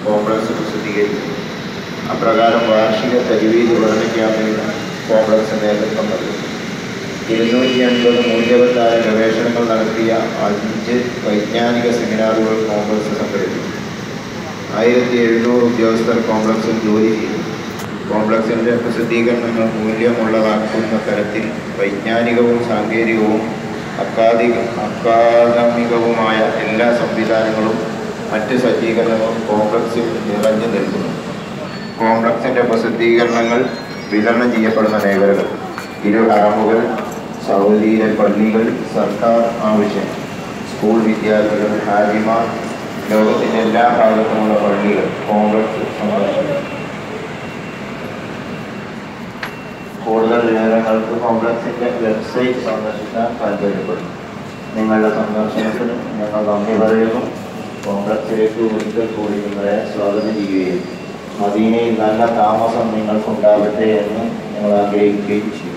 complex പ്രസിദ്ധീകരിക്കും അപ്രകാരം വാർഷിക തജ്വീദ് പഠന ക്യാമ്പിന് കോംപ്ലക്സ് നേതൃത്വം നൽകും ഇരുന്നൂറ്റി അൻപത് മൂല്യവത്തായ ഗവേഷണങ്ങൾ നടത്തിയ അഞ്ച് വൈജ്ഞാനിക സെമിനാറുകൾ കോംപ്ലക്സ് സംഘടിപ്പിച്ചു ആയിരത്തി എഴുന്നൂറ് ഉദ്യോഗസ്ഥർ കോംപ്ലക്സിൽ ജോലി ചെയ്തു കോംപ്ലക്സിൻ്റെ പ്രസിദ്ധീകരണങ്ങൾ മൂല്യമുള്ളതാക്കുന്ന തരത്തിൽ വൈജ്ഞാനികവും സാങ്കേതികവും അക്കാദിക അക്കാദമികവുമായ എല്ലാ സംവിധാനങ്ങളും മറ്റ് സജ്ജീകരണങ്ങളും കോംപ്ലക്സിൽ നിറഞ്ഞു നിൽക്കുന്നു കോംപ്ലക്സിൻ്റെ പ്രസിദ്ധീകരണങ്ങൾ വിതരണം ചെയ്യപ്പെടുന്ന മേഖലകൾ ഇരു ഹറമുകൾ സൗദിയിലെ പള്ളികൾ സർക്കാർ ആവശ്യം സ്കൂൾ വിദ്യാർത്ഥികൾ ഹാജിമാർ ലോകത്തിൻ്റെ എല്ലാ ഭാഗത്തുമുള്ള പള്ളികൾ കോംപ്ലക്സ് സന്ദർശനം കൂടുതൽ വിവരങ്ങൾക്ക് കോംപ്ലക്സിൻ്റെ വെബ്സൈറ്റ് സന്ദർശിക്കാൻ താല്പര്യപ്പെടുന്നു നിങ്ങളുടെ സന്ദർശനത്തിന് ഞങ്ങൾ നന്ദി പറയുന്നു കോംപ്ലക്സിലേക്ക് ഒരിക്കൽ കൂടി നിങ്ങളെ സ്വാഗതം ചെയ്യുകയും മദീനയിൽ നല്ല താമസം നിങ്ങൾക്കുണ്ടാകട്ടെ എന്ന് ഞങ്ങൾ ആഗ്രഹിക്കുകയും ചെയ്യും